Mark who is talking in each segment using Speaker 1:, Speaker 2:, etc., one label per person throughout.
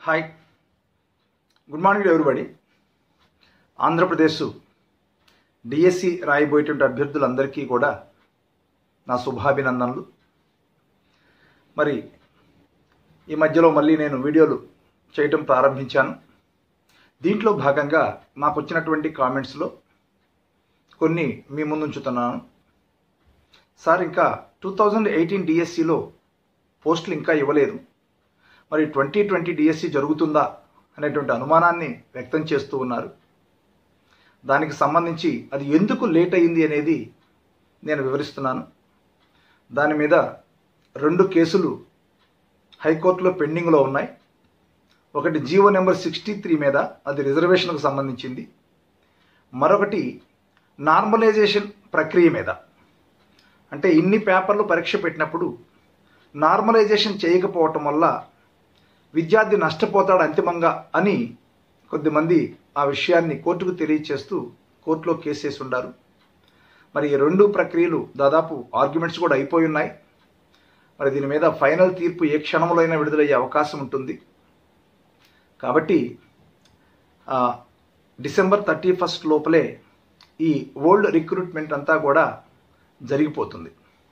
Speaker 1: hi good morning everybody Andhra Pradesh DSC రాయబోయేటువంటి అభ్యర్థులందరికీ కూడా నా శుభాభినందనలు మరి ఈ మధ్యలో మళ్ళీ నేను వీడియోలు చేయటం ప్రారంభించాను దీంట్లో భాగంగా నాకు వచ్చినటువంటి కామెంట్స్లో కొన్ని మీ ముందుంచుతున్నాను సార్ ఇంకా టూ థౌజండ్ ఎయిటీన్ డిఎస్సిలో పోస్టులు ఇంకా ఇవ్వలేదు మరి ట్వంటీ ట్వంటీ డిఎస్సి జరుగుతుందా అనేటువంటి అనుమానాన్ని వ్యక్తం చేస్తూ ఉన్నారు దానికి సంబంధించి అది ఎందుకు లేట్ అయింది అనేది నేను వివరిస్తున్నాను దాని మీద రెండు కేసులు హైకోర్టులో పెండింగ్లో ఉన్నాయి ఒకటి జీవో నెంబర్ సిక్స్టీ త్రీ మీద అది రిజర్వేషన్కు సంబంధించింది మరొకటి నార్మలైజేషన్ ప్రక్రియ మీద అంటే ఇన్ని పేపర్లు పరీక్ష పెట్టినప్పుడు నార్మలైజేషన్ చేయకపోవటం వల్ల విద్యార్థి నష్టపోతాడు అంతిమంగా అని కొద్దిమంది ఆ విషయాన్ని కోర్టుకు తెలియచేస్తూ కోర్టులో కేసు వేసి ఉండారు మరి ఈ రెండు ప్రక్రియలు దాదాపు ఆర్గ్యుమెంట్స్ కూడా అయిపోయి ఉన్నాయి మరి దీని మీద ఫైనల్ తీర్పు ఏ క్షణంలో అయినా విడుదలయ్యే అవకాశం ఉంటుంది కాబట్టి ఆ, డిసెంబర్ థర్టీ ఫస్ట్ లోపలే ఈ ఓల్డ్ రిక్రూట్మెంట్ అంతా కూడా జరిగిపోతుంది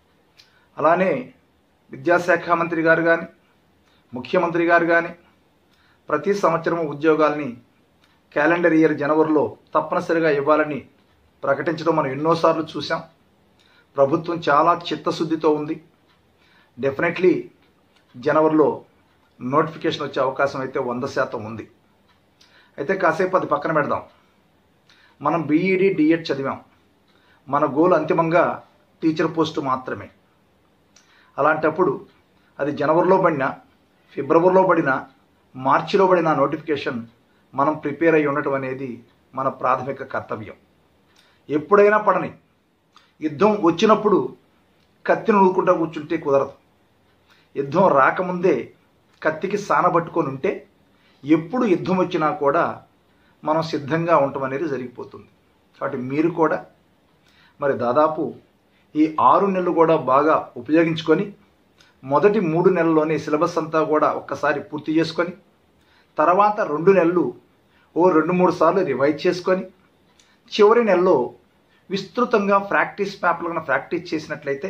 Speaker 1: అలానే విద్యాశాఖ మంత్రి గారు కానీ ముఖ్యమంత్రి గారు కానీ ప్రతి సంవత్సరం ఉద్యోగాల్ని క్యాలెండర్ ఇయర్ జనవరిలో తప్పనిసరిగా ఇవ్వాలని ప్రకటించడం మనం ఎన్నోసార్లు చూసాం ప్రభుత్వం చాలా చిత్తశుద్ధితో ఉంది డెఫినెట్లీ జనవరిలో నోటిఫికేషన్ వచ్చే అవకాశం అయితే వంద శాతం ఉంది అయితే కాసేపు అది పక్కన పెడదాం మనం బీఈడి డిఎడ్ చదివాం మన గోల్ అంతిమంగా టీచర్ పోస్టు మాత్రమే అలాంటప్పుడు అది జనవరిలో పడినా ఫిబ్రవరిలో పడినా మార్చిలో పడిన నోటిఫికేషన్ మనం ప్రిపేర్ అయి ఉండటం అనేది మన ప్రాథమిక కర్తవ్యం ఎప్పుడైనా పడని యుద్ధం వచ్చినప్పుడు కత్తిని ఊరుకుంటా కూర్చుంటే కుదరదు యుద్ధం రాకముందే కత్తికి సానబట్టుకొని ఉంటే ఎప్పుడు యుద్ధం వచ్చినా కూడా మనం సిద్ధంగా ఉండటం అనేది జరిగిపోతుంది కాబట్టి మీరు కూడా మరి దాదాపు ఈ ఆరు నెలలు కూడా బాగా ఉపయోగించుకొని మొదటి మూడు నెలల్లోనే సిలబస్ అంతా కూడా ఒక్కసారి పూర్తి చేసుకొని తర్వాత రెండు నెలలు ఓ రెండు మూడు సార్లు రివైజ్ చేసుకొని చివరి నెలలో విస్తృతంగా ప్రాక్టీస్ పేపర్లను ప్రాక్టీస్ చేసినట్లయితే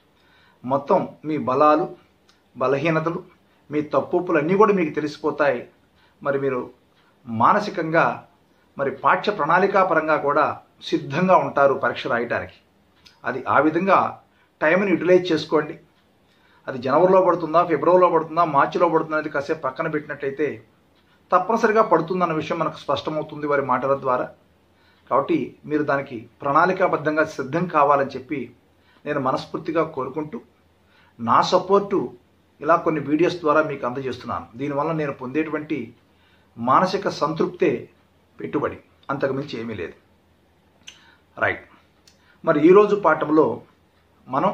Speaker 1: మొత్తం మీ బలాలు బలహీనతలు మీ తప్పులన్నీ కూడా మీకు తెలిసిపోతాయి మరి మీరు మానసికంగా మరి పాఠ్య ప్రణాళికా పరంగా కూడా సిద్ధంగా ఉంటారు పరీక్ష రాయటానికి అది ఆ విధంగా టైంని యూటిలైజ్ చేసుకోండి అది జనవరిలో పడుతుందా ఫిబ్రవరిలో పడుతుందా మార్చిలో పడుతుందా అనేది కాసేపు పక్కన పెట్టినట్లయితే తప్పనిసరిగా పడుతుందన్న విషయం మనకు స్పష్టమవుతుంది వారి మాటల ద్వారా కాబట్టి మీరు దానికి ప్రణాళికాబద్ధంగా సిద్ధం కావాలని చెప్పి నేను మనస్ఫూర్తిగా కోరుకుంటూ నా సపోర్టు ఇలా కొన్ని వీడియోస్ ద్వారా మీకు అందజేస్తున్నాను దీనివల్ల నేను పొందేటువంటి మానసిక సంతృప్తే పెట్టుబడి అంతకుమించి ఏమీ లేదు రైట్ మరి ఈరోజు పాఠంలో మనం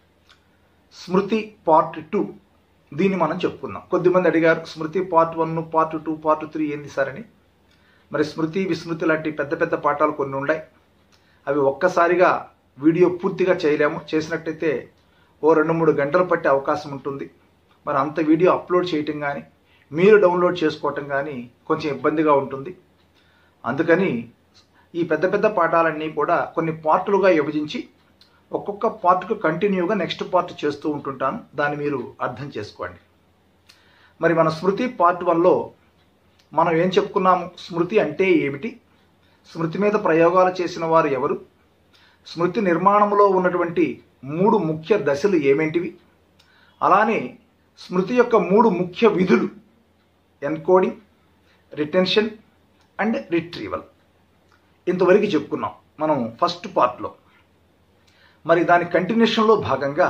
Speaker 1: స్మృతి పార్ట్ టూ దీన్ని మనం చెప్పుకుందాం కొద్దిమంది అడిగారు స్మృతి part one part two part three ఏంది సార్ అని మరి స్మృతి విస్మృతి లాంటి పెద్ద పెద్ద పాఠాలు కొన్ని ఉన్నాయి అవి ఒక్కసారిగా వీడియో పూర్తిగా చేయలేము చేసినట్టయితే ఓ రెండు మూడు గంటలు పట్టే అవకాశం ఉంటుంది మరి అంత వీడియో అప్లోడ్ చేయటం కానీ మీరు డౌన్లోడ్ చేసుకోవటం కానీ కొంచెం ఇబ్బందిగా ఉంటుంది అందుకని ఈ పెద్ద పెద్ద పాఠాలన్నీ కూడా కొన్ని పార్టులుగా విభజించి ఒక్కొక్క పార్ట్కు కంటిన్యూగా నెక్స్ట్ పార్ట్ చేస్తూ ఉంటుంటాను దాన్ని మీరు అర్థం చేసుకోండి మరి మన స్మృతి పార్ట్ వన్లో మనం ఏం చెప్పుకున్నాము స్మృతి అంటే ఏమిటి స్మృతి మీద ప్రయోగాలు చేసిన వారు ఎవరు స్మృతి నిర్మాణంలో ఉన్నటువంటి మూడు ముఖ్య దశలు ఏమేంటివి అలానే స్మృతి యొక్క మూడు ముఖ్య విధులు ఎన్కోడింగ్ రిటెన్షన్ అండ్ రిట్రీవల్ ఇంతవరకు చెప్పుకున్నాం మనం ఫస్ట్ పార్ట్లో మరి దాని కంటిన్యూషన్లో భాగంగా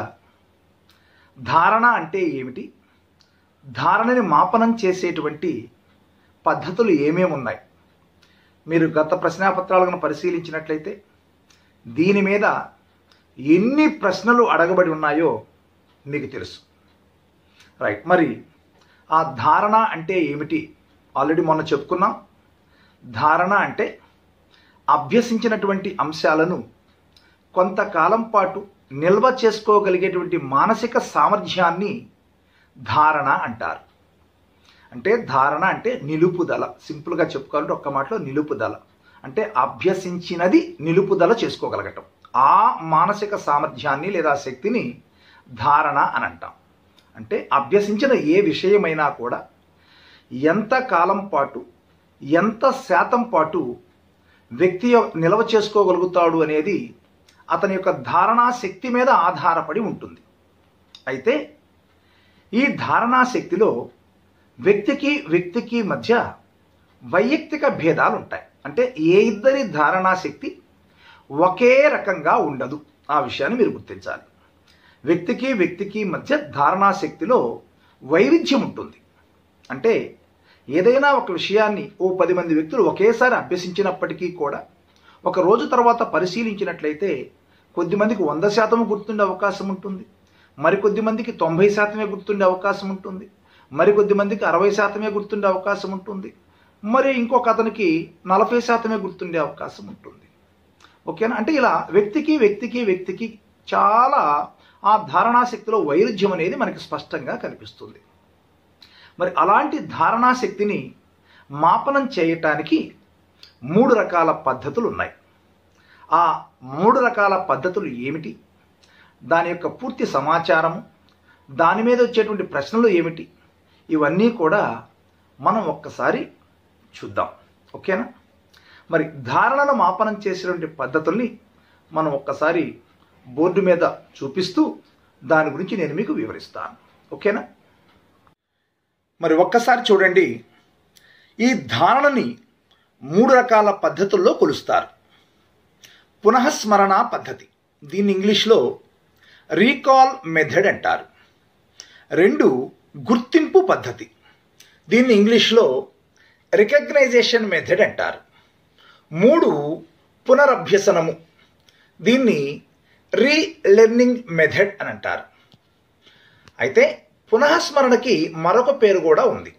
Speaker 1: ధారణ అంటే ఏమిటి ధారణని మాపనం చేసేటువంటి పద్ధతులు ఏమేమి ఉన్నాయి మీరు గత ప్రశ్నాపత్రాలను పరిశీలించినట్లయితే దీని మీద ఎన్ని ప్రశ్నలు అడగబడి ఉన్నాయో మీకు తెలుసు రైట్ మరి ఆ ధారణ అంటే ఏమిటి ఆల్రెడీ మొన్న చెప్పుకున్నాం ధారణ అంటే అభ్యసించినటువంటి అంశాలను కొంతకాలం పాటు నిల్వ చేసుకోగలిగేటువంటి మానసిక సామర్థ్యాన్ని ధారణ అంటారు అంటే ధారణ అంటే నిలుపుదల సింపుల్గా చెప్పుకోవాలంటే ఒక్క మాటలో నిలుపుదల అంటే అభ్యసించినది నిలుపుదల చేసుకోగలగటం ఆ మానసిక సామర్థ్యాన్ని లేదా శక్తిని ధారణ అని అంటాం అంటే అభ్యసించిన ఏ విషయమైనా కూడా ఎంత కాలం పాటు ఎంత శాతం పాటు వ్యక్తి యొ- నిల్వ చేసుకోగలుగుతాడు అనేది అతని యొక్క ధారణా శక్తి మీద ఆధారపడి ఉంటుంది అయితే ఈ ధారణా శక్తిలో వ్యక్తికి వ్యక్తికి మధ్య వైయక్తిక భేదాలు ఉంటాయి అంటే ఏ ఇద్దరి ధారణా శక్తి ఒకే రకంగా ఉండదు ఆ విషయాన్ని మీరు గుర్తించాలి వ్యక్తికి వ్యక్తికి మధ్య ధారణా శక్తిలో వైవిధ్యం ఉంటుంది అంటే ఏదైనా ఒక విషయాన్ని ఓ పది మంది వ్యక్తులు ఒకేసారి అభ్యసించినప్పటికీ కూడా ఒక రోజు తర్వాత పరిశీలించినట్లయితే కొద్దిమందికి వంద శాతం గుర్తుండే అవకాశం ఉంటుంది మరికొద్ది మందికి తొంభై శాతమే గుర్తుండే అవకాశం ఉంటుంది మరికొద్ది మందికి అరవై శాతమే గుర్తుండే అవకాశం ఉంటుంది మరి ఇంకొక అతనికి నలభై శాతమే గుర్తుండే అవకాశం ఉంటుంది ఓకేనా అంటే ఇలా వ్యక్తికి వ్యక్తికి వ్యక్తికి చాలా ఆ ధారణా శక్తిలో వైరుధ్యం అనేది మనకి స్పష్టంగా కనిపిస్తుంది మరి అలాంటి ధారణా శక్తిని మాపనం చేయటానికి మూడు రకాల పద్ధతులు ఉన్నాయి ఆ మూడు రకాల పద్ధతులు ఏమిటి దాని యొక్క పూర్తి సమాచారము దాని మీద వచ్చేటువంటి ప్రశ్నలు ఏమిటి ఇవన్నీ కూడా మనం ఒక్కసారి చూద్దాం ఓకేనా మరి ధారణను మాపనం చేసేటువంటి పద్ధతుల్ని మనం ఒక్కసారి బోర్డు మీద చూపిస్తూ దాని గురించి నేను మీకు వివరిస్తాను ఓకేనా మరి ఒక్కసారి చూడండి ఈ ధారణని మూడు రకాల పద్ధతుల్లో కొలుస్తారు పునఃస్మరణ పద్ధతి దీన్ని ఇంగ్లీష్లో రీకాల్ మెథడ్ అంటారు రెండు గుర్తింపు పద్ధతి దీన్ని ఇంగ్లీష్లో రికగ్నైజేషన్ మెథడ్ అంటారు మూడు పునరభ్యసనము దీన్ని రీలెర్నింగ్ మెథడ్ అని అంటారు అయితే పునఃస్మరణకి మరొక పేరు కూడా ఉంది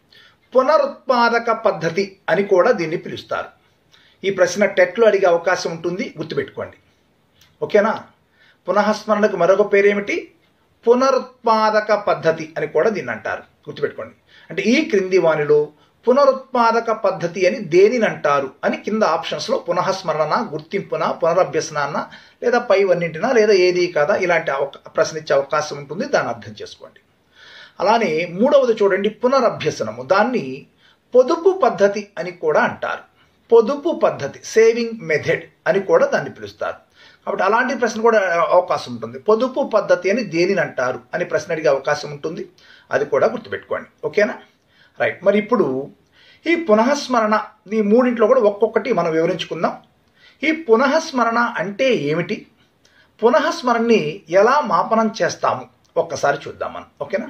Speaker 1: పునరుత్పాదక పద్ధతి అని కూడా దీన్ని పిలుస్తారు ఈ ప్రశ్న టెట్లో అడిగే అవకాశం ఉంటుంది గుర్తుపెట్టుకోండి ఓకేనా పునఃస్మరణకు మరొక పేరేమిటి పునరుత్పాదక పద్ధతి అని కూడా దీన్ని అంటారు గుర్తుపెట్టుకోండి అంటే ఈ క్రింది వానిలో పునరుత్పాదక పద్ధతి అని దేనిని అంటారు అని కింద ఆప్షన్స్లో పునఃస్మరణ గుర్తింపున పునరభ్యసనాన్న లేదా పైవన్నింటినా లేదా ఏది కాదా ఇలాంటి అవకా ప్రశ్న ఇచ్చే అవకాశం ఉంటుంది దాన్ని అర్థం చేసుకోండి అలానే మూడవది చూడండి పునరభ్యసనము దాన్ని పొదుపు పద్ధతి అని కూడా అంటారు పొదుపు పద్ధతి సేవింగ్ మెథడ్ అని కూడా దాన్ని పిలుస్తారు కాబట్టి అలాంటి ప్రశ్న కూడా అవకాశం ఉంటుంది పొదుపు పద్ధతి అని దేనిని అంటారు అని ప్రశ్న అడిగే అవకాశం ఉంటుంది అది కూడా గుర్తుపెట్టుకోండి ఓకేనా రైట్ మరి ఇప్పుడు ఈ పునఃస్మరణ ఈ మూడింట్లో కూడా ఒక్కొక్కటి మనం వివరించుకుందాం ఈ పునఃస్మరణ అంటే ఏమిటి పునఃస్మరణని ఎలా మాపనం చేస్తాము ఒక్కసారి చూద్దాం మనం ఓకేనా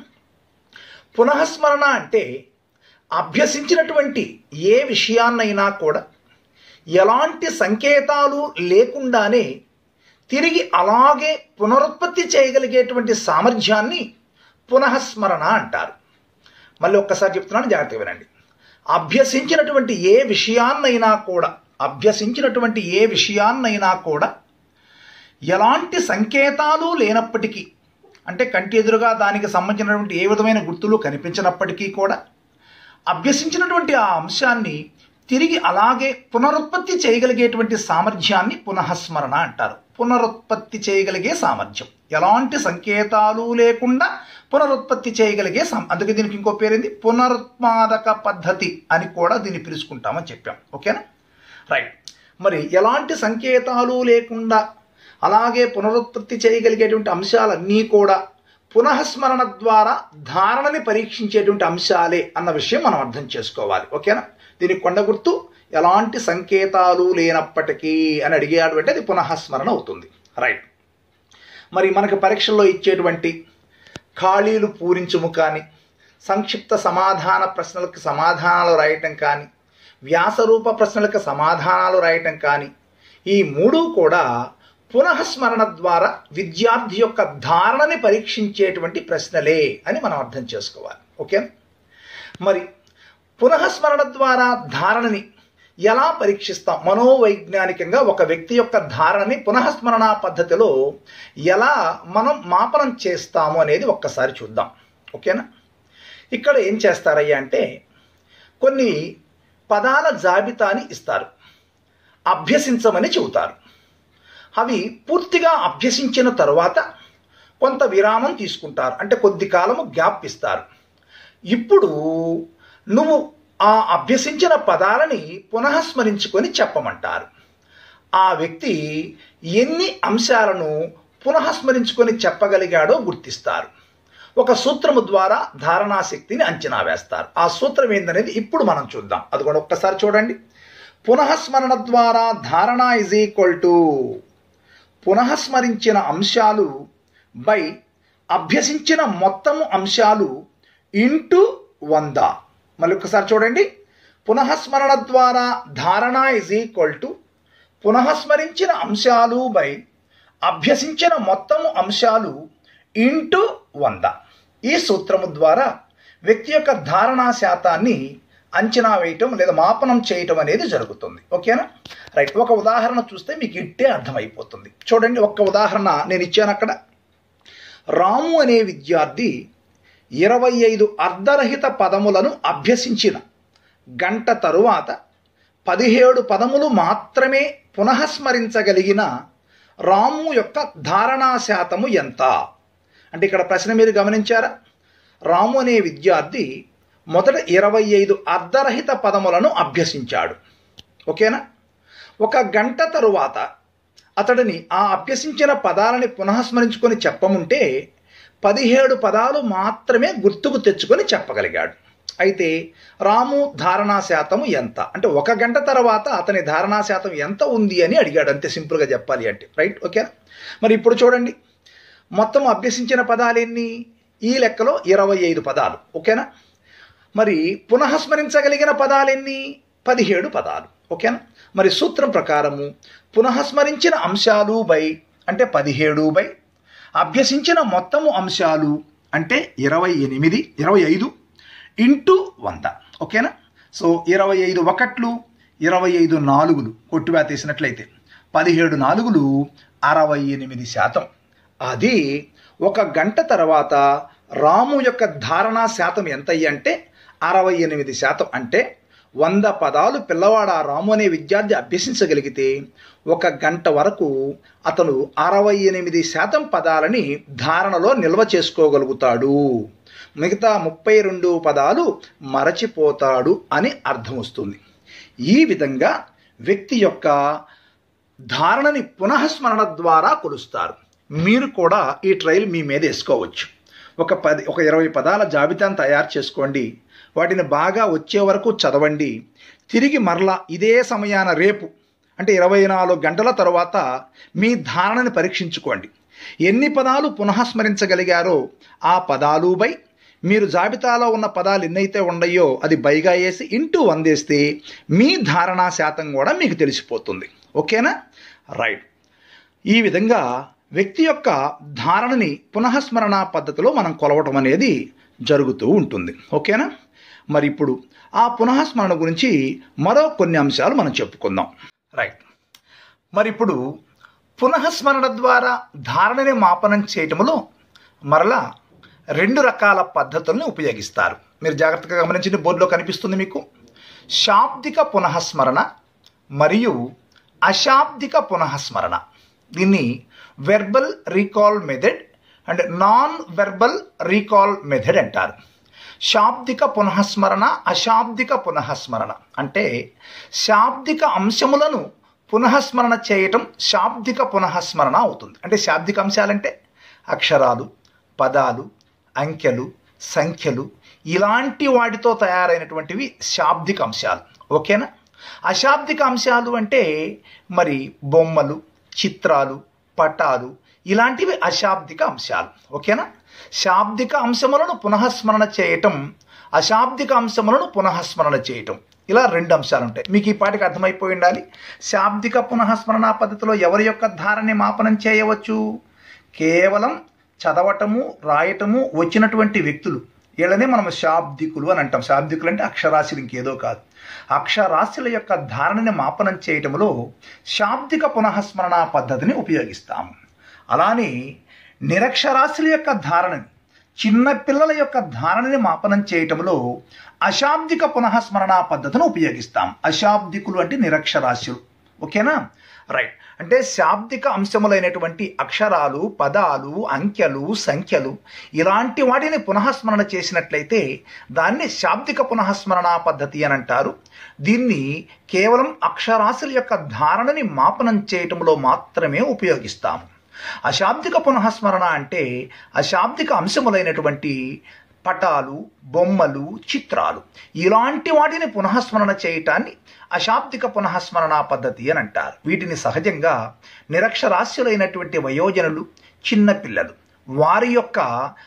Speaker 1: పునఃస్మరణ అంటే అభ్యసించినటువంటి ఏ విషయాన్నైనా కూడా ఎలాంటి సంకేతాలు లేకుండానే తిరిగి అలాగే పునరుత్పత్తి చేయగలిగేటువంటి సామర్థ్యాన్ని పునఃస్మరణ అంటారు మళ్ళీ ఒక్కసారి చెప్తున్నాను జాగ్రత్తగా వినండి అభ్యసించినటువంటి ఏ విషయాన్నైనా కూడా అభ్యసించినటువంటి ఏ విషయాన్నైనా కూడా ఎలాంటి సంకేతాలు లేనప్పటికీ అంటే కంటి ఎదురుగా దానికి సంబంధించినటువంటి ఏ విధమైన గుర్తులు కనిపించినప్పటికీ కూడా అభ్యసించినటువంటి ఆ అంశాన్ని తిరిగి అలాగే పునరుత్పత్తి చేయగలిగేటువంటి సామర్థ్యాన్ని పునఃస్మరణ అంటారు పునరుత్పత్తి చేయగలిగే సామర్థ్యం ఎలాంటి సంకేతాలు లేకుండా పునరుత్పత్తి చేయగలిగే సామ అందుకే దీనికి ఇంకో పేరేంది పునరుత్పాదక పద్ధతి అని కూడా దీన్ని పిలుచుకుంటామని చెప్పాం ఓకేనా రైట్ మరి ఎలాంటి సంకేతాలు లేకుండా అలాగే పునరుత్పత్తి చేయగలిగేటువంటి అంశాలన్నీ కూడా పునఃస్మరణ ద్వారా ధారణని పరీక్షించేటువంటి అంశాలే అన్న విషయం మనం అర్థం చేసుకోవాలి ఓకేనా దీనికి కొండ గుర్తు ఎలాంటి సంకేతాలు లేనప్పటికీ అని అడిగాడు అంటే అది పునఃస్మరణ అవుతుంది రైట్ మరి మనకు పరీక్షల్లో ఇచ్చేటువంటి ఖాళీలు పూరించుము కానీ సంక్షిప్త సమాధాన ప్రశ్నలకు సమాధానాలు రాయటం కానీ వ్యాసరూప ప్రశ్నలకు సమాధానాలు రాయటం కానీ ఈ మూడు కూడా పునఃస్మరణ ద్వారా విద్యార్థి యొక్క ధారణని పరీక్షించేటువంటి ప్రశ్నలే అని మనం అర్థం చేసుకోవాలి ఓకే మరి పునఃస్మరణ ద్వారా ధారణని ఎలా పరీక్షిస్తాం మనోవైజ్ఞానికంగా ఒక వ్యక్తి యొక్క ధారణని పునఃస్మరణ పద్ధతిలో ఎలా మనం మాపనం చేస్తాము అనేది ఒక్కసారి చూద్దాం ఓకేనా ఇక్కడ ఏం చేస్తారయ్యా అంటే కొన్ని పదాల జాబితాని ఇస్తారు అభ్యసించమని చెబుతారు అవి పూర్తిగా అభ్యసించిన తరువాత కొంత విరామం తీసుకుంటారు అంటే కొద్ది కాలము గ్యాప్ ఇస్తారు ఇప్పుడు నువ్వు ఆ అభ్యసించిన పదాలని పునఃస్మరించుకొని చెప్పమంటారు ఆ వ్యక్తి ఎన్ని అంశాలను పునఃస్మరించుకొని చెప్పగలిగాడో గుర్తిస్తారు ఒక సూత్రము ద్వారా ధారణాశక్తిని అంచనా వేస్తారు ఆ సూత్రం ఏందనేది ఇప్పుడు మనం చూద్దాం అది కూడా ఒక్కసారి చూడండి పునఃస్మరణ ద్వారా ధారణ ఇజ్ ఈక్వల్ టు పునఃస్మరించిన అంశాలు బై అభ్యసించిన మొత్తము అంశాలు ఇంటూ వంద మళ్ళీ ఒకసారి చూడండి పునఃస్మరణ ద్వారా ధారణ ఇజ్ ఈక్వల్ టు పునఃస్మరించిన అంశాలు బై అభ్యసించిన మొత్తము అంశాలు ఇంటూ వంద ఈ సూత్రము ద్వారా వ్యక్తి యొక్క ధారణా శాతాన్ని అంచనా వేయటం లేదా మాపనం చేయటం అనేది జరుగుతుంది ఓకేనా రైట్ ఒక ఉదాహరణ చూస్తే మీకు ఇట్టే అర్థమైపోతుంది చూడండి ఒక్క ఉదాహరణ నేను ఇచ్చాను అక్కడ రాము అనే విద్యార్థి ఇరవై ఐదు అర్ధరహిత పదములను అభ్యసించిన గంట తరువాత పదిహేడు పదములు మాత్రమే పునఃస్మరించగలిగిన రాము యొక్క ధారణా శాతము ఎంత అంటే ఇక్కడ ప్రశ్న మీరు గమనించారా రాము అనే విద్యార్థి మొదట ఇరవై ఐదు అర్ధరహిత పదములను అభ్యసించాడు ఓకేనా ఒక గంట తరువాత అతడిని ఆ అభ్యసించిన పదాలని పునఃస్మరించుకొని చెప్పముంటే పదిహేడు పదాలు మాత్రమే గుర్తుకు తెచ్చుకొని చెప్పగలిగాడు అయితే రాము ధారణా శాతం ఎంత అంటే ఒక గంట తర్వాత అతని ధారణా శాతం ఎంత ఉంది అని అడిగాడు అంతే సింపుల్గా చెప్పాలి అంటే రైట్ ఓకేనా మరి ఇప్పుడు చూడండి మొత్తం అభ్యసించిన పదాలు ఎన్ని ఈ లెక్కలో ఇరవై ఐదు పదాలు ఓకేనా మరి పునఃస్మరించగలిగిన పదాలు ఎన్ని పదిహేడు పదాలు ఓకేనా మరి సూత్రం ప్రకారము పునఃస్మరించిన అంశాలు బై అంటే పదిహేడు బై అభ్యసించిన మొత్తము అంశాలు అంటే ఇరవై ఎనిమిది ఇరవై ఐదు ఇంటూ వంద ఓకేనా సో ఇరవై ఐదు ఒకట్లు ఇరవై ఐదు నాలుగులు కొట్టివేతేసినట్లయితే పదిహేడు నాలుగులు అరవై ఎనిమిది శాతం అది ఒక గంట తర్వాత రాము యొక్క ధారణా శాతం ఎంత అంటే అరవై ఎనిమిది శాతం అంటే వంద పదాలు పిల్లవాడు ఆ రాము అనే విద్యార్థి అభ్యసించగలిగితే ఒక గంట వరకు అతను అరవై ఎనిమిది శాతం పదాలని ధారణలో నిల్వ చేసుకోగలుగుతాడు మిగతా ముప్పై రెండు పదాలు మరచిపోతాడు అని అర్థం వస్తుంది ఈ విధంగా వ్యక్తి యొక్క ధారణని పునఃస్మరణ ద్వారా కొలుస్తారు మీరు కూడా ఈ ట్రయల్ మీ మీద వేసుకోవచ్చు ఒక పది ఒక ఇరవై పదాల జాబితాను తయారు చేసుకోండి వాటిని బాగా వచ్చే వరకు చదవండి తిరిగి మరలా ఇదే సమయాన రేపు అంటే ఇరవై నాలుగు గంటల తర్వాత మీ ధారణని పరీక్షించుకోండి ఎన్ని పదాలు పునఃస్మరించగలిగారో ఆ పదాలు బై మీరు జాబితాలో ఉన్న పదాలు ఎన్నైతే ఉన్నాయో అది బైగా వేసి ఇంటూ వందేస్తే మీ ధారణా శాతం కూడా మీకు తెలిసిపోతుంది ఓకేనా రైట్ ఈ విధంగా వ్యక్తి యొక్క ధారణని పునఃస్మరణ పద్ధతిలో మనం కొలవటం అనేది జరుగుతూ ఉంటుంది ఓకేనా మరి ఇప్పుడు ఆ పునఃస్మరణ గురించి మరో కొన్ని అంశాలు మనం చెప్పుకుందాం రైట్ మరి ఇప్పుడు పునఃస్మరణ ద్వారా ధారణని మాపనం చేయటంలో మరలా రెండు రకాల పద్ధతులను ఉపయోగిస్తారు మీరు జాగ్రత్తగా గమనించిన బోర్డులో కనిపిస్తుంది మీకు శాబ్దిక పునఃస్మరణ మరియు అశాబ్దిక పునఃస్మరణ దీన్ని verbal recall method and non verbal recall method అంటారు శాబ్దిక పునఃస్మరణ అశాబ్దిక పునఃస్మరణ అంటే శాబ్దిక అంశములను పునఃస్మరణ చేయటం శాబ్దిక పునఃస్మరణ అవుతుంది అంటే శాబ్దిక అంశాలంటే అక్షరాలు పదాలు అంకెలు సంఖ్యలు ఇలాంటి వాటితో తయారైనటువంటివి శాబ్దిక అంశాలు ఓకేనా అశాబ్దిక అంశాలు అంటే మరి బొమ్మలు చిత్రాలు పటాలు ఇలాంటివి అశాబ్దిక అంశాలు ఓకేనా శాబ్దిక అంశములను పునఃస్మరణ చేయటం అశాబ్దిక అంశములను పునఃస్మరణ చేయటం ఇలా రెండు అంశాలు ఉంటాయి మీకు ఈ పాటికి అర్థమైపోయి ఉండాలి శాబ్దిక పునఃస్మరణ పద్ధతిలో ఎవరి యొక్క ధారణని మాపనం చేయవచ్చు కేవలం చదవటము రాయటము వచ్చినటువంటి వ్యక్తులు వీళ్ళనే మనం శాబ్దికులు అని అంటాం శాబ్దికులు అంటే అక్షరాశులు ఇంకేదో కాదు అక్షరాస్యుల యొక్క ధారణని మాపనం చేయటంలో శాబ్దిక పునఃస్మరణ పద్ధతిని ఉపయోగిస్తాము అలానే నిరక్షరాస్యుల యొక్క ధారణని చిన్న పిల్లల యొక్క ధారణని మాపనం చేయటంలో అశాబ్దిక పునఃస్మరణ పద్ధతిని ఉపయోగిస్తాం అశాబ్దికులు అంటే నిరక్షరాస్యులు ఓకేనా రైట్ అంటే శాబ్దిక అంశములైనటువంటి అక్షరాలు పదాలు అంకెలు సంఖ్యలు ఇలాంటి వాటిని పునఃస్మరణ చేసినట్లయితే దాన్ని శాబ్దిక పునఃస్మరణ పద్ధతి అని అంటారు దీన్ని కేవలం అక్షరాస్యుల యొక్క ధారణని మాపనం చేయటంలో మాత్రమే ఉపయోగిస్తాము అశాబ్దిక పునఃస్మరణ అంటే అశాబ్దిక అంశములైనటువంటి పటాలు బొమ్మలు చిత్రాలు ఇలాంటి వాటిని పునఃస్మరణ చేయటాన్ని అశాబ్దిక పునఃస్మరణ పద్ధతి అని అంటారు వీటిని సహజంగా నిరక్షరాస్యులైనటువంటి వయోజనులు చిన్నపిల్లలు వారి యొక్క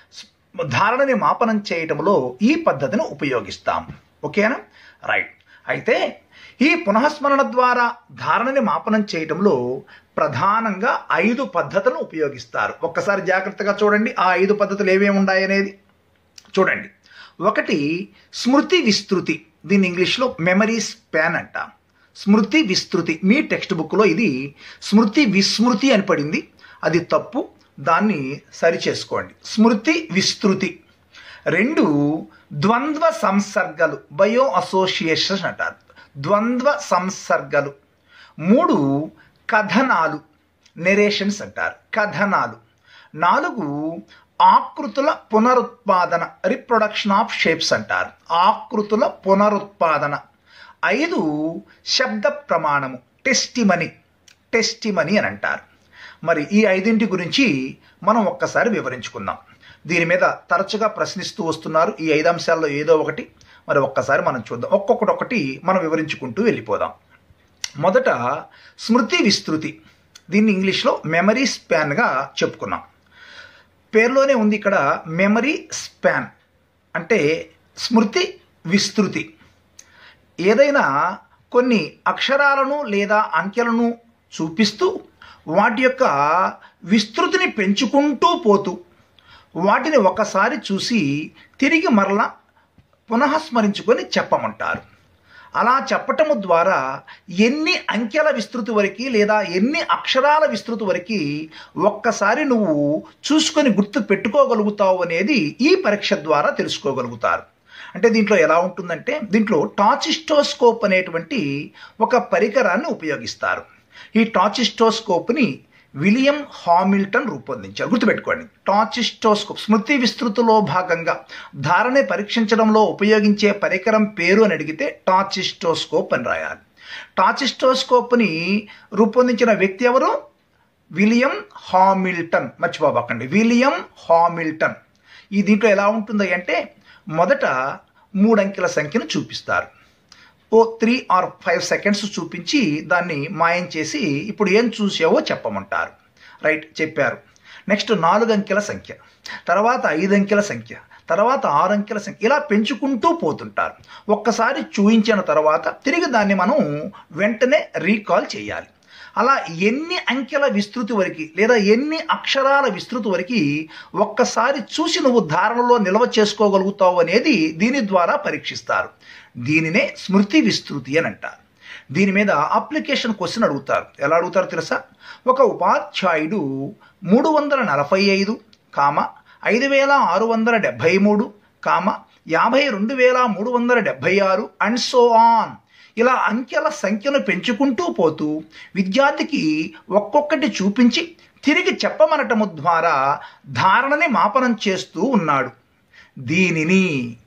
Speaker 1: ధారణని మాపనం చేయటంలో ఈ పద్ధతిని ఉపయోగిస్తాం ఓకేనా రైట్ అయితే ఈ పునఃస్మరణ ద్వారా ధారణని మాపనం చేయటంలో ప్రధానంగా ఐదు పద్ధతులను ఉపయోగిస్తారు ఒక్కసారి జాగ్రత్తగా చూడండి ఆ ఐదు పద్ధతులు ఏమేమి ఉన్నాయనేది చూడండి ఒకటి స్మృతి విస్తృతి దీన్ని ఇంగ్లీష్లో మెమరీ స్పాన్ అంటాం స్మృతి విస్తృతి మీ టెక్స్ట్ బుక్లో ఇది స్మృతి విస్మృతి అని పడింది అది తప్పు దాన్ని సరిచేసుకోండి స్మృతి విస్తృతి రెండు ద్వంద్వ సంసర్గలు బయో అసోసియేషన్ అంటారు ద్వంద్వ సంసర్గలు మూడు కథనాలు నెరేషన్స్ అంటారు కథనాలు నాలుగు ఆకృతుల పునరుత్పాదన రిప్రొడక్షన్ ఆఫ్ షేప్స్ అంటారు ఆకృతుల పునరుత్పాదన ఐదు శబ్ద ప్రమాణము టెస్టిమని టెస్టిమని అని అంటారు మరి ఈ ఐదింటి గురించి మనం ఒక్కసారి వివరించుకుందాం దీని మీద తరచుగా ప్రశ్నిస్తూ వస్తున్నారు ఈ ఐదు అంశాల్లో ఏదో ఒకటి మరి ఒక్కసారి మనం చూద్దాం ఒక్కొక్కటి ఒకటి మనం వివరించుకుంటూ వెళ్ళిపోదాం మొదట స్మృతి విస్తృతి దీన్ని ఇంగ్లీష్లో మెమరీ స్పాన్గా చెప్పుకున్నాం పేరులోనే ఉంది ఇక్కడ మెమరీ స్పాన్ అంటే స్మృతి విస్తృతి ఏదైనా కొన్ని అక్షరాలను లేదా అంకెలను చూపిస్తూ వాటి యొక్క విస్తృతిని పెంచుకుంటూ పోతూ వాటిని ఒకసారి చూసి తిరిగి మరలా పునఃస్మరించుకొని చెప్పమంటారు అలా చెప్పటము ద్వారా ఎన్ని అంకెల విస్తృతి వరకు లేదా ఎన్ని అక్షరాల విస్తృతి వరకు ఒక్కసారి నువ్వు చూసుకొని గుర్తు పెట్టుకోగలుగుతావు అనేది ఈ పరీక్ష ద్వారా తెలుసుకోగలుగుతారు అంటే దీంట్లో ఎలా ఉంటుందంటే దీంట్లో టాచిస్టోస్కోప్ అనేటువంటి ఒక పరికరాన్ని ఉపయోగిస్తారు ఈ టాచిస్టోస్కోప్ని విలియం హామిల్టన్ రూపొందించారు గుర్తుపెట్టుకోండి టాచిస్టోస్కోప్ స్మృతి విస్తృతిలో భాగంగా ధారణ పరీక్షించడంలో ఉపయోగించే పరికరం పేరు అని అడిగితే టాచిస్టోస్కోప్ అని రాయాలి టాచిస్టోస్కోప్ని రూపొందించిన వ్యక్తి ఎవరు విలియం హామిల్టన్ మర్చిపోబాకండి విలియం హామిల్టన్ ఈ దీంట్లో ఎలా ఉంటుంది అంటే మొదట మూడంకెల సంఖ్యను చూపిస్తారు ఓ త్రీ ఆర్ ఫైవ్ సెకండ్స్ చూపించి దాన్ని మాయం చేసి ఇప్పుడు ఏం చూసావో చెప్పమంటారు రైట్ చెప్పారు నెక్స్ట్ నాలుగు అంకెల సంఖ్య తర్వాత ఐదు అంకెల సంఖ్య తర్వాత ఆరు అంకెల సంఖ్య ఇలా పెంచుకుంటూ పోతుంటారు ఒక్కసారి చూయించిన తర్వాత తిరిగి దాన్ని మనం వెంటనే రీకాల్ చేయాలి అలా ఎన్ని అంకెల విస్తృతి వరకు లేదా ఎన్ని అక్షరాల విస్తృతి వరకు ఒక్కసారి చూసి నువ్వు ధారణలో నిల్వ చేసుకోగలుగుతావు అనేది దీని ద్వారా పరీక్షిస్తారు దీనినే స్మృతి విస్తృతి అని అంటారు దీని మీద అప్లికేషన్ క్వశ్చన్ అడుగుతారు ఎలా అడుగుతారో తెలుసా ఒక ఉపాధ్యాయుడు మూడు వందల నలభై ఐదు కామ ఐదు వేల ఆరు వందల డెబ్భై మూడు కామ యాభై రెండు వేల మూడు వందల డెబ్భై ఆరు అండ్ సో ఆన్ ఇలా అంకెల సంఖ్యను పెంచుకుంటూ పోతూ విద్యార్థికి ఒక్కొక్కటి చూపించి తిరిగి చెప్పమనటము ద్వారా ధారణని మాపనం చేస్తూ ఉన్నాడు దీనిని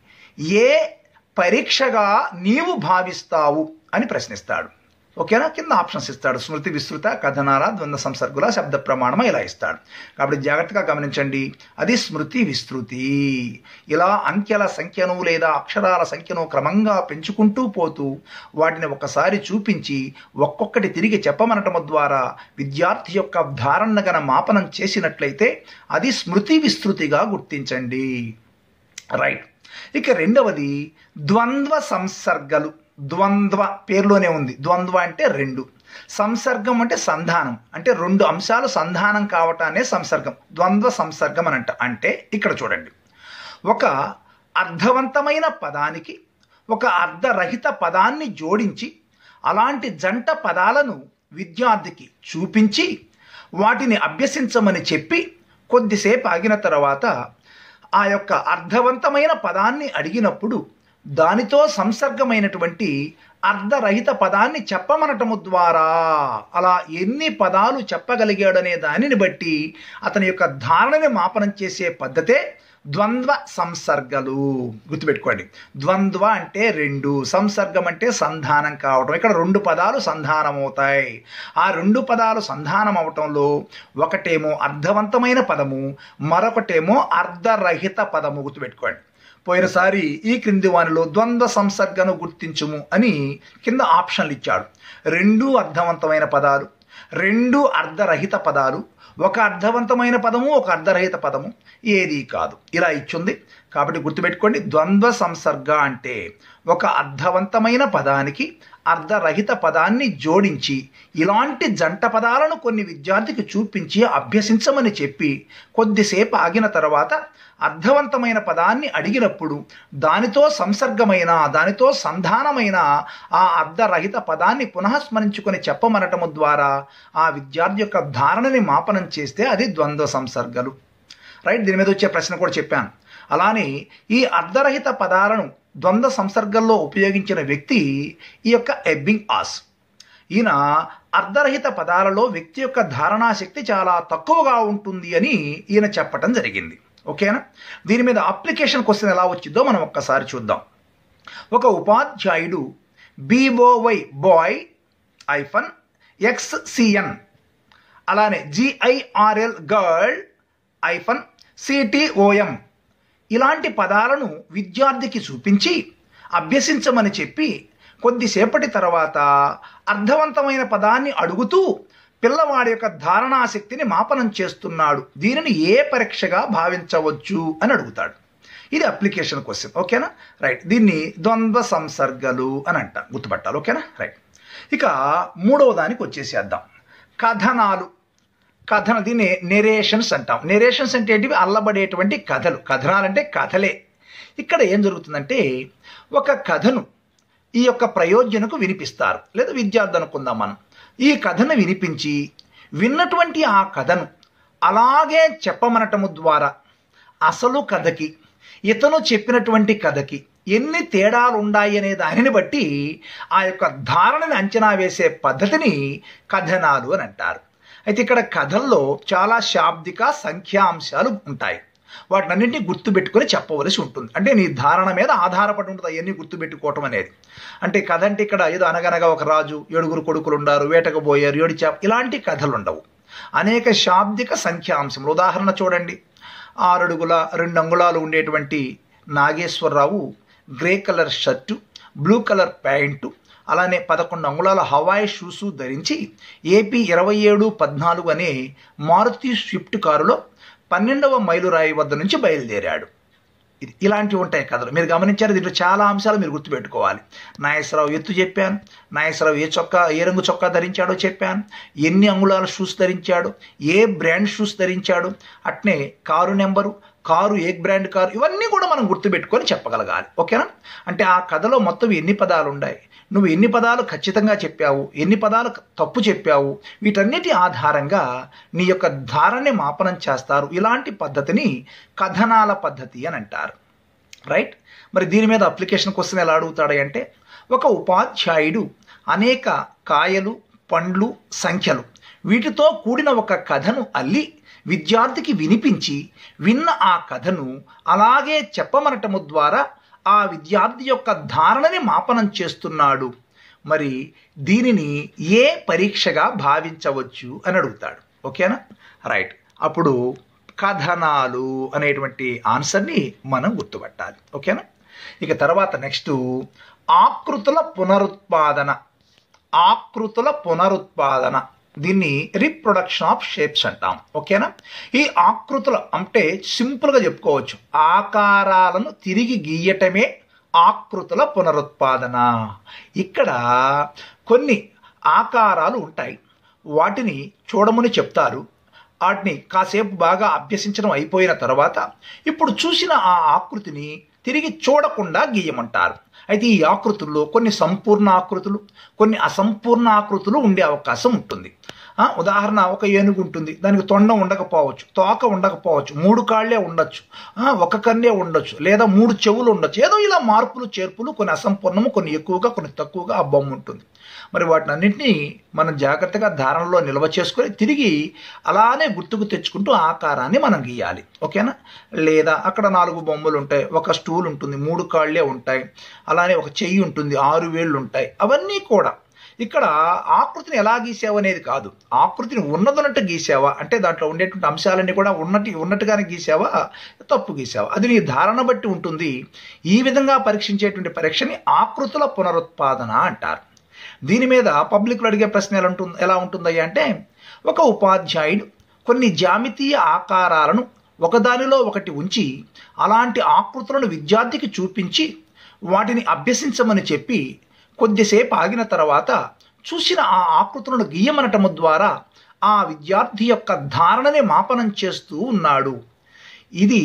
Speaker 1: ఏ పరీక్షగా నీవు భావిస్తావు అని ప్రశ్నిస్తాడు ఓకేనా కింద ఆప్షన్స్ ఇస్తాడు స్మృతి విస్తృత కథనాల ద్వంద్వ సంసర్గుల శబ్ద ప్రమాణమ ఇలా ఇస్తాడు కాబట్టి జాగ్రత్తగా గమనించండి అది స్మృతి విస్తృతి ఇలా అంకెల సంఖ్యను లేదా అక్షరాల సంఖ్యను క్రమంగా పెంచుకుంటూ పోతూ వాటిని ఒకసారి చూపించి ఒక్కొక్కటి తిరిగి చెప్పమనటం ద్వారా విద్యార్థి యొక్క ధారణ గన మాపనం చేసినట్లయితే అది స్మృతి విస్తృతిగా గుర్తించండి రైట్ ఇక రెండవది ద్వంద్వ సంసర్గలు ద్వంద్వ పేరులోనే ఉంది ద్వంద్వ అంటే రెండు సంసర్గం అంటే సంధానం అంటే రెండు అంశాలు సంధానం కావటానే సంసర్గం ద్వంద్వ సంసర్గం అని అంట అంటే ఇక్కడ చూడండి ఒక అర్థవంతమైన పదానికి ఒక అర్ధరహిత పదాన్ని జోడించి అలాంటి జంట పదాలను విద్యార్థికి చూపించి వాటిని అభ్యసించమని చెప్పి కొద్దిసేపు ఆగిన తర్వాత ఆ యొక్క అర్థవంతమైన పదాన్ని అడిగినప్పుడు దానితో సంసర్గమైనటువంటి అర్ధరహిత పదాన్ని చెప్పమనటము ద్వారా అలా ఎన్ని పదాలు చెప్పగలిగాడనే దానిని బట్టి అతని యొక్క ధారణని మాపనం చేసే పద్ధతే ద్వంద్వ సంసర్గలు గుర్తుపెట్టుకోండి ద్వంద్వ అంటే రెండు సంసర్గం అంటే సంధానం కావటం ఇక్కడ రెండు పదాలు సంధానం అవుతాయి ఆ రెండు పదాలు సంధానం అవటంలో ఒకటేమో అర్థవంతమైన పదము మరొకటేమో అర్ధరహిత పదము గుర్తుపెట్టుకోండి పోయినసారి ఈ క్రింది వానిలో ద్వంద్వ సంసర్గను గుర్తించుము అని కింద ఆప్షన్లు ఇచ్చాడు రెండు అర్థవంతమైన పదాలు రెండు అర్ధరహిత పదాలు ఒక అర్థవంతమైన పదము ఒక అర్ధరహిత పదము ఏది కాదు ఇలా ఇచ్చింది కాబట్టి గుర్తుపెట్టుకోండి ద్వంద్వ సంసర్గ అంటే ఒక అర్థవంతమైన పదానికి అర్ధరహిత పదాన్ని జోడించి ఇలాంటి జంట పదాలను కొన్ని విద్యార్థికి చూపించి అభ్యసించమని చెప్పి కొద్దిసేపు ఆగిన తర్వాత అర్థవంతమైన పదాన్ని అడిగినప్పుడు దానితో సంసర్గమైన దానితో సంధానమైన ఆ అర్ధరహిత పదాన్ని పునఃస్మరించుకొని చెప్పమనటము ద్వారా ఆ విద్యార్థి యొక్క ధారణని మాపనం చేస్తే అది ద్వంద్వ సంసర్గలు రైట్ దీని మీద వచ్చే ప్రశ్న కూడా చెప్పాను అలానే ఈ అర్ధరహిత పదాలను ద్వంద్వ సంసర్గంలో ఉపయోగించిన వ్యక్తి ఈ యొక్క ఎబ్బింగ్ ఆస్ ఈయన అర్ధరహిత పదాలలో వ్యక్తి యొక్క ధారణా శక్తి చాలా తక్కువగా ఉంటుంది అని ఈయన చెప్పటం జరిగింది ఓకేనా దీని మీద అప్లికేషన్ క్వశ్చన్ ఎలా వచ్చిందో మనం ఒక్కసారి చూద్దాం ఒక ఉపాధ్యాయుడు బీఓవై బాయ్ ఐఫన్ ఎక్స్సిఎన్ అలానే జిఐఆర్ఎల్ గర్ల్ ఐఫన్ సిటిఓఎం ఇలాంటి పదాలను విద్యార్థికి చూపించి అభ్యసించమని చెప్పి కొద్దిసేపటి తర్వాత అర్థవంతమైన పదాన్ని అడుగుతూ పిల్లవాడి యొక్క ధారణాశక్తిని మాపనం చేస్తున్నాడు దీనిని ఏ పరీక్షగా భావించవచ్చు అని అడుగుతాడు ఇది అప్లికేషన్ క్వశ్చన్ ఓకేనా రైట్ దీన్ని ద్వంద్వ సంసర్గలు అని అంట గుర్తుపట్టాలి ఓకేనా రైట్ ఇక మూడవ దానికి వచ్చేసేద్దాం కథనాలు కథన దీన్ని నెరేషన్స్ అంటాం నెరేషన్స్ అంటే ఏంటివి అల్లబడేటువంటి కథలు కథనాలంటే కథలే ఇక్కడ ఏం జరుగుతుందంటే ఒక కథను ఈ యొక్క ప్రయోజనకు వినిపిస్తారు లేదా విద్యార్థి అనుకుందాం మనం ఈ కథను వినిపించి విన్నటువంటి ఆ కథను అలాగే చెప్పమనటము ద్వారా అసలు కథకి ఇతను చెప్పినటువంటి కథకి ఎన్ని తేడాలు ఉన్నాయి అనే దానిని బట్టి ఆ యొక్క ధారణని అంచనా వేసే పద్ధతిని కథనాలు అని అంటారు అయితే ఇక్కడ కథల్లో చాలా శాబ్దిక సంఖ్యాంశాలు ఉంటాయి వాటినన్నింటినీ గుర్తుపెట్టుకొని చెప్పవలసి ఉంటుంది అంటే నీ ధారణ మీద ఆధారపడి ఉంటుంది అవన్నీ గుర్తుపెట్టుకోవటం అనేది అంటే కథ అంటే ఇక్కడ ఏదో అనగనగా ఒక రాజు ఏడుగురు కొడుకులు ఉండారు వేటకు పోయారు ఏడు చేప ఇలాంటి కథలు ఉండవు అనేక శాబ్దిక సంఖ్యాంశములు ఉదాహరణ చూడండి ఆరడుగుల రెండు అంగుళాలు ఉండేటువంటి Nageswara Rao grey colour shirt blue colour pant అలానే పదకొండు అంగుళాల హవాయి షూసు ధరించి ఏపీ ఇరవై ఏడు పద్నాలుగు అనే మారుతి స్విఫ్ట్ కారులో పన్నెండవ మైలురాయి వద్ద నుంచి బయలుదేరాడు ఇది ఇలాంటివి ఉంటాయి కథలు మీరు గమనించారు దీంట్లో చాలా అంశాలు మీరు గుర్తుపెట్టుకోవాలి నాగేశ్వరరావు ఎత్తు చెప్పాను నాగేశ్వరరావు ఏ చొక్కా ఏ రంగు చొక్కా ధరించాడో చెప్పాను ఎన్ని అంగుళాల షూస్ ధరించాడు ఏ బ్రాండ్ షూస్ ధరించాడు అట్నే కారు నెంబరు కారు ఏ బ్రాండ్ కారు ఇవన్నీ కూడా మనం గుర్తుపెట్టుకొని చెప్పగలగాలి ఓకేనా అంటే ఆ కథలో మొత్తం ఎన్ని పదాలు ఉన్నాయి నువ్వు ఎన్ని పదాలు ఖచ్చితంగా చెప్పావు ఎన్ని పదాలు తప్పు చెప్పావు వీటన్నిటి ఆధారంగా నీ యొక్క ధారణని మాపనం చేస్తారు ఇలాంటి పద్ధతిని కథనాల పద్ధతి అని అంటారు రైట్ మరి దీని మీద అప్లికేషన్ క్వశ్చన్ ఎలా అడుగుతాడు అంటే ఒక ఉపాధ్యాయుడు అనేక కాయలు పండ్లు సంఖ్యలు వీటితో కూడిన ఒక కథను అల్లి విద్యార్థికి వినిపించి విన్న ఆ కథను అలాగే చెప్పమనటము ద్వారా ఆ విద్యార్థి యొక్క ధారణని మాపనం చేస్తున్నాడు మరి దీనిని ఏ పరీక్షగా భావించవచ్చు అని అడుగుతాడు ఓకేనా రైట్ అప్పుడు కథనాలు అనేటువంటి ఆన్సర్ని మనం గుర్తుపట్టాలి ఓకేనా ఇక తర్వాత నెక్స్ట్ ఆకృతుల పునరుత్పాదన ఆకృతుల పునరుత్పాదన దీన్ని రీప్రొడక్షన్ ఆఫ్ షేప్స్ అంటాం ఓకేనా ఈ ఆకృతులు అంటే సింపుల్గా చెప్పుకోవచ్చు ఆకారాలను తిరిగి గీయటమే ఆకృతుల పునరుత్పాదన ఇక్కడ కొన్ని ఆకారాలు ఉంటాయి వాటిని చూడమని చెప్తారు వాటిని కాసేపు బాగా అభ్యసించడం అయిపోయిన తర్వాత ఇప్పుడు చూసిన ఆ ఆకృతిని తిరిగి చూడకుండా గీయమంటారు అయితే ఈ ఆకృతుల్లో కొన్ని సంపూర్ణ ఆకృతులు కొన్ని అసంపూర్ణ ఆకృతులు ఉండే అవకాశం ఉంటుంది ఆ, ఉదాహరణ ఒక ఏనుగు ఉంటుంది దానికి తొండం ఉండకపోవచ్చు తోక ఉండకపోవచ్చు మూడు కాళ్ళే ఉండొచ్చు ఆ, ఒక కన్నే ఉండొచ్చు లేదా మూడు చెవులు ఉండొచ్చు ఏదో ఇలా మార్పులు చేర్పులు కొన్ని అసంపూర్ణము కొన్ని ఎక్కువగా కొన్ని తక్కువగా ఆ బొమ్మ ఉంటుంది మరి వాటిని అన్నింటినీ మనం జాగ్రత్తగా ధారణలో నిల్వ చేసుకొని తిరిగి అలానే గుర్తుకు తెచ్చుకుంటూ ఆకారాన్ని మనం గీయాలి ఓకేనా లేదా అక్కడ నాలుగు బొమ్మలు ఉంటాయి ఒక స్టూల్ ఉంటుంది మూడు కాళ్ళే ఉంటాయి అలానే ఒక చెయ్యి ఉంటుంది ఆరు వేళ్ళు ఉంటాయి అవన్నీ కూడా ఇక్కడ ఆకృతిని ఎలా గీసావు అనేది కాదు ఆకృతిని ఉన్నదన్నట్టు గీసావా అంటే దాంట్లో ఉండేటువంటి అంశాలన్నీ కూడా ఉన్నట్టు ఉన్నట్టుగానే గీసావా తప్పు గీసావా అది నీ ధారణ బట్టి ఉంటుంది ఈ విధంగా పరీక్షించేటువంటి పరీక్షని ఆకృతుల పునరుత్పాదన అంటారు దీని మీద పబ్లిక్లో అడిగే ప్రశ్న ఎలా ఉంటుంది ఎలా ఉంటుందయ్యా అంటే ఒక ఉపాధ్యాయుడు కొన్ని జామితీయ ఆకారాలను ఒకదానిలో ఒకటి ఉంచి అలాంటి ఆకృతులను విద్యార్థికి చూపించి వాటిని అభ్యసించమని చెప్పి కొద్దిసేపు ఆగిన తర్వాత చూసిన ఆ ఆకృతులను గీయమనటము ద్వారా ఆ విద్యార్థి యొక్క ధారణని మాపనం చేస్తూ ఉన్నాడు ఇది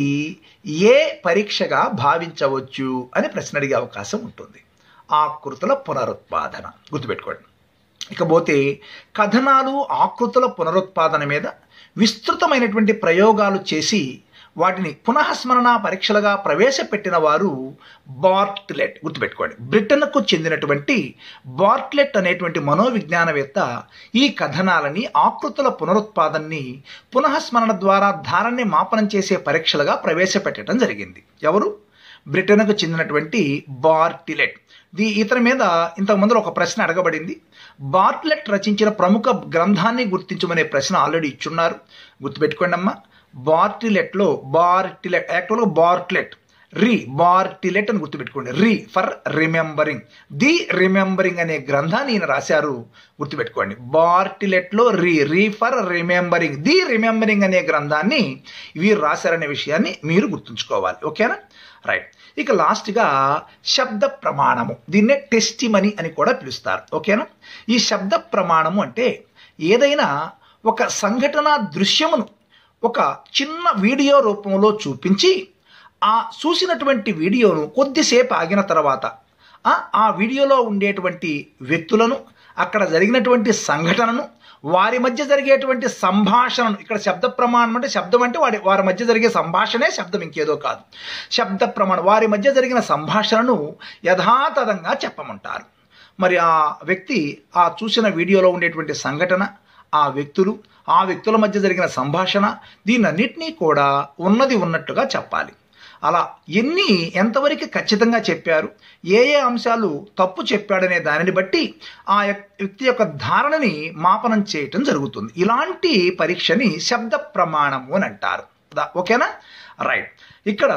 Speaker 1: ఏ పరీక్షగా భావించవచ్చు అని ప్రశ్న అడిగే అవకాశం ఉంటుంది ఆకృతుల పునరుత్పాదన గుర్తుపెట్టుకోండి ఇకపోతే కథనాలు ఆకృతుల పునరుత్పాదన మీద విస్తృతమైనటువంటి ప్రయోగాలు చేసి వాటిని పునఃస్మరణ పరీక్షలుగా ప్రవేశపెట్టిన వారు బార్ట్లెట్ గుర్తుపెట్టుకోండి బ్రిటన్కు చెందినటువంటి బార్ట్లెట్ అనేటువంటి మనోవిజ్ఞానవేత్త ఈ కథనాలని ఆకృతుల పునరుత్పాదనని పునఃస్మరణ ద్వారా ధారణని మాపనం చేసే పరీక్షలుగా ప్రవేశపెట్టడం జరిగింది ఎవరు బ్రిటన్కు చెందినటువంటి బార్టిలెట్ దీ ఇతని మీద ఇంతకు ముందు ఒక ప్రశ్న అడగబడింది బార్ట్లెట్ రచించిన ప్రముఖ గ్రంథాన్ని గుర్తించమనే ప్రశ్న ఆల్రెడీ ఇచ్చున్నారు గుర్తుపెట్టుకోండి అమ్మా బార్టిలెట్లో బార్టిలెట్ యాక్చువల్గా బార్ట్లెట్ రీ బార్టిలెట్ అని గుర్తుపెట్టుకోండి re for remembering the remembering అనే గ్రంథాన్ని ఈయన రాశారు గుర్తుపెట్టుకోండి బార్టిలెట్లో re re for remembering the remembering అనే గ్రంథాన్ని వీరు రాశారనే విషయాన్ని మీరు గుర్తుంచుకోవాలి ఓకేనా రైట్ ఇక లాస్ట్గా శబ్ద ప్రమాణము దీన్నే టెస్టిమని అని కూడా పిలుస్తారు ఓకేనా ఈ శబ్ద ప్రమాణము అంటే ఏదైనా ఒక సంఘటన దృశ్యమును ఒక చిన్న వీడియో రూపంలో చూపించి ఆ చూసినటువంటి వీడియోను కొద్దిసేపు ఆగిన తర్వాత ఆ ఆ వీడియోలో ఉండేటువంటి వ్యక్తులను అక్కడ జరిగినటువంటి సంఘటనను వారి మధ్య జరిగేటువంటి సంభాషణను ఇక్కడ శబ్ద ప్రమాణం అంటే శబ్దం అంటే వాడి వారి మధ్య జరిగే సంభాషణే శబ్దం ఇంకేదో కాదు శబ్ద ప్రమాణం వారి మధ్య జరిగిన సంభాషణను యథాతథంగా చెప్పమంటారు మరి ఆ వ్యక్తి ఆ చూసిన వీడియోలో ఉండేటువంటి సంఘటన ఆ వ్యక్తులు ఆ వ్యక్తుల మధ్య జరిగిన సంభాషణ దీనన్నిటినీ కూడా ఉన్నది ఉన్నట్టుగా చెప్పాలి అలా ఎన్ని ఎంతవరకు ఖచ్చితంగా చెప్పారు ఏ ఏ అంశాలు తప్పు చెప్పాడనే దానిని బట్టి ఆ యొక్క- వ్యక్తి యొక్క ధారణని మాపనం చేయటం జరుగుతుంది ఇలాంటి పరీక్షని శబ్ద ప్రమాణము అని అంటారు దా- ఓకేనా రైట్ ఇక్కడ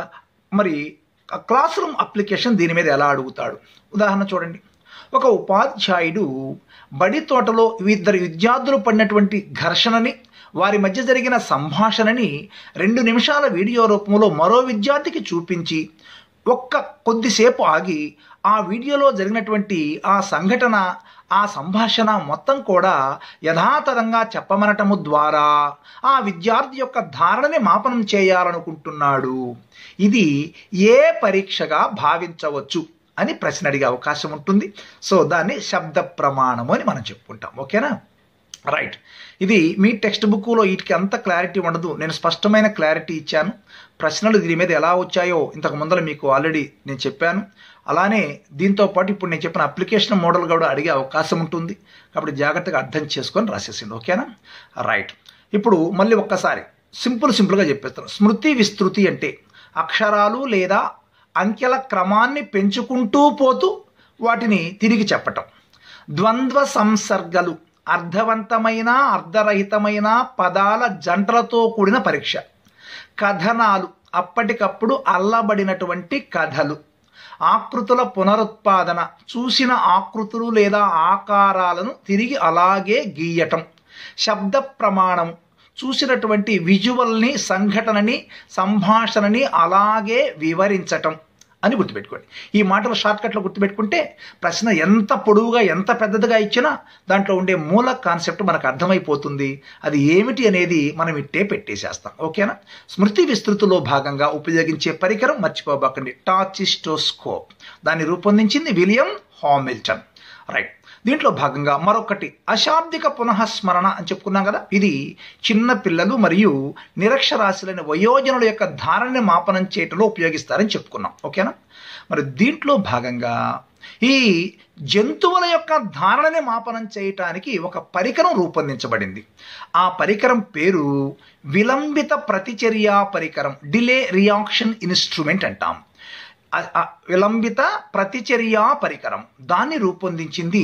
Speaker 1: మరి క్లాస్ రూమ్ అప్లికేషన్ దీని మీద ఎలా అడుగుతాడు ఉదాహరణ చూడండి ఒక ఉపాధ్యాయుడు బడి తోటలో ఇద్దరు విద్యార్థులు పడినటువంటి ఘర్షణని వారి మధ్య జరిగిన సంభాషణని రెండు నిమిషాల వీడియో రూపంలో మరో విద్యార్థికి చూపించి ఒక్క కొద్దిసేపు ఆగి ఆ వీడియోలో జరిగినటువంటి ఆ సంఘటన ఆ సంభాషణ మొత్తం కూడా యథాతథంగా చెప్పమనటము ద్వారా ఆ విద్యార్థి యొక్క ధారణని మాపనం చేయాలనుకుంటున్నాడు ఇది ఏ పరీక్షగా భావించవచ్చు అని ప్రశ్న అడిగే అవకాశం ఉంటుంది సో దాన్ని శబ్ద ప్రమాణము అని మనం చెప్పుకుంటాం ఓకేనా రైట్ ఇది మీ టెక్స్ట్ బుక్లో వీటికి అంత క్లారిటీ ఉండదు నేను స్పష్టమైన క్లారిటీ ఇచ్చాను ప్రశ్నలు దీని మీద ఎలా వచ్చాయో ఇంతకు ముందర మీకు ఆల్రెడీ నేను చెప్పాను అలానే దీంతో పాటు ఇప్పుడు నేను చెప్పిన అప్లికేషన్ మోడల్ కూడా అడిగే అవకాశం ఉంటుంది కాబట్టి జాగ్రత్తగా అర్థం చేసుకొని రాసేసింది ఓకేనా రైట్ ఇప్పుడు మళ్ళీ ఒక్కసారి సింపుల్ సింపుల్గా చెప్పేస్తాను స్మృతి విస్తృతి అంటే అక్షరాలు లేదా అంకెల క్రమాన్ని పెంచుకుంటూ పోతూ వాటిని తిరిగి చెప్పటం ద్వంద్వ సంసర్గలు అర్థవంతమైన అర్ధరహితమైన పదాల జంటలతో కూడిన పరీక్ష కథనాలు అప్పటికప్పుడు అల్లబడినటువంటి కథలు ఆకృతుల పునరుత్పాదన చూసిన ఆకృతులు లేదా ఆకారాలను తిరిగి అలాగే గీయటం శబ్ద ప్రమాణం చూసినటువంటి విజువల్ని సంఘటనని సంభాషణని అలాగే వివరించటం అని గుర్తుపెట్టుకోండి ఈ మాటలు షార్ట్కట్లో గుర్తుపెట్టుకుంటే ప్రశ్న ఎంత పొడవుగా ఎంత పెద్దదిగా ఇచ్చినా దాంట్లో ఉండే మూల కాన్సెప్ట్ మనకు అర్థమైపోతుంది అది ఏమిటి అనేది మనం ఇట్టే పెట్టేసేస్తాం ఓకేనా స్మృతి విస్తృతిలో భాగంగా ఉపయోగించే పరికరం మర్చిపోబాకండి టాచిస్టోస్కోప్ దాన్ని రూపొందించింది విలియం హామిల్టన్ రైట్ దీంట్లో భాగంగా మరొకటి అశాబ్దిక పునఃస్మరణ అని చెప్పుకున్నాం కదా ఇది చిన్న పిల్లలు మరియు నిరక్షరాశులైన వయోజనుల యొక్క ధారణని మాపనం చేయటంలో ఉపయోగిస్తారని చెప్పుకున్నాం ఓకేనా మరి దీంట్లో భాగంగా ఈ జంతువుల యొక్క ధారణని మాపనం చేయటానికి ఒక పరికరం రూపొందించబడింది ఆ పరికరం పేరు విలంబిత ప్రతిచర్య పరికరం డిలే రియాక్షన్ ఇన్స్ట్రుమెంట్ అంటాం ఆ- ఆ విలంబిత ప్రతిచర్య పరికరం దాన్ని రూపొందించింది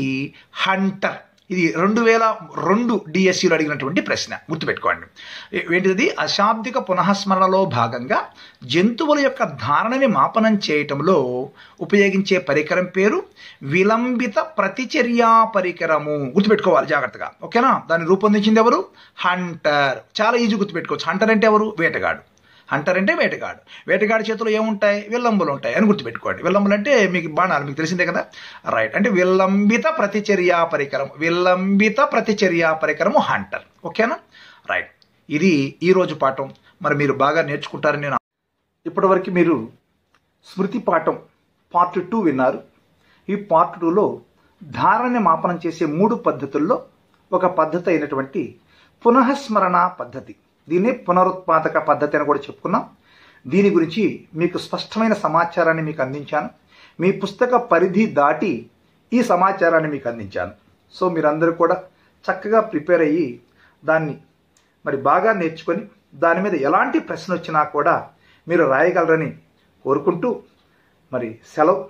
Speaker 1: హంటర్ ఇది రెండు వేల రెండు డిఎస్సిలో అడిగినటువంటి ప్రశ్న గుర్తుపెట్టుకోండి ఏ- ఏంటిది అశాబ్దిక పునఃస్మరణలో భాగంగా జంతువుల యొక్క ధారణని మాపనం చేయటంలో ఉపయోగించే పరికరం పేరు విలంబిత ప్రతిచర్య పరికరము గుర్తుపెట్టుకోవాలి జాగ్రత్తగా ఓకేనా దాన్ని రూపొందించింది ఎవరు హంటర్ చాలా ఈజీ గుర్తుపెట్టుకోవచ్చు హంటర్ అంటే ఎవరు వేటగాడు హంటర్ అంటే వేటగాడు వేటగాడి చేతిలో ఏముంటాయి విల్లంబులు ఉంటాయి అని గుర్తుపెట్టుకోండి విల్లంబులు అంటే మీకు బాణాలు మీకు తెలిసిందే కదా రైట్ అంటే విల్లంబిత ప్రతిచర్య పరికరం విల్లంబిత ప్రతిచర్య పరికరము హంటర్ ఓకేనా రైట్ ఇది ఈరోజు పాఠం మరి మీరు బాగా నేర్చుకుంటారని నేను ఇప్పటివరకు మీరు స్మృతి పాఠం పార్ట్ టూ విన్నారు ఈ పార్ట్ టూలో ధారణని మాపనం చేసే మూడు పద్ధతుల్లో ఒక పద్ధతి అయినటువంటి పునఃస్మరణ పద్ధతి దీన్ని పునరుత్పాదక పద్ధతి అని కూడా చెప్పుకున్నాం దీని గురించి మీకు స్పష్టమైన సమాచారాన్ని మీకు అందించాను మీ పుస్తక పరిధి దాటి ఈ సమాచారాన్ని మీకు అందించాను సో మీరందరూ కూడా చక్కగా ప్రిపేర్ అయ్యి దాన్ని మరి బాగా నేర్చుకొని దాని మీద ఎలాంటి ప్రశ్న వచ్చినా కూడా మీరు రాయగలరని కోరుకుంటూ మరి సెలవు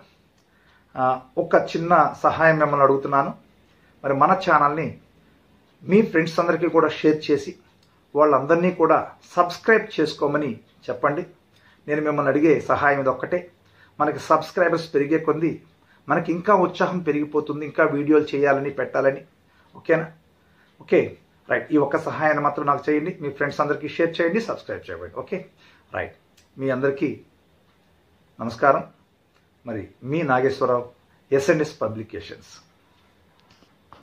Speaker 1: ఆ, ఒక చిన్న సహాయం మిమ్మల్ని అడుగుతున్నాను మరి మన ఛానల్ని మీ ఫ్రెండ్స్ అందరికీ కూడా షేర్ చేసి వాళ్ళందరినీ కూడా సబ్స్క్రైబ్ చేసుకోమని చెప్పండి నేను మిమ్మల్ని అడిగే సహాయం ఇది ఒక్కటే మనకి సబ్స్క్రైబర్స్ పెరిగే కొంది మనకి ఇంకా ఉత్సాహం పెరిగిపోతుంది ఇంకా వీడియోలు చేయాలని పెట్టాలని ఓకేనా ఓకే రైట్ ఈ ఒక్క సహాయాన్ని మాత్రం నాకు చేయండి మీ ఫ్రెండ్స్ అందరికీ షేర్ చేయండి సబ్స్క్రైబ్ చేయండి ఓకే రైట్ మీ అందరికీ నమస్కారం మరి మీ నాగేశ్వరరావు ఎస్ఎన్ఎస్ పబ్లికేషన్స్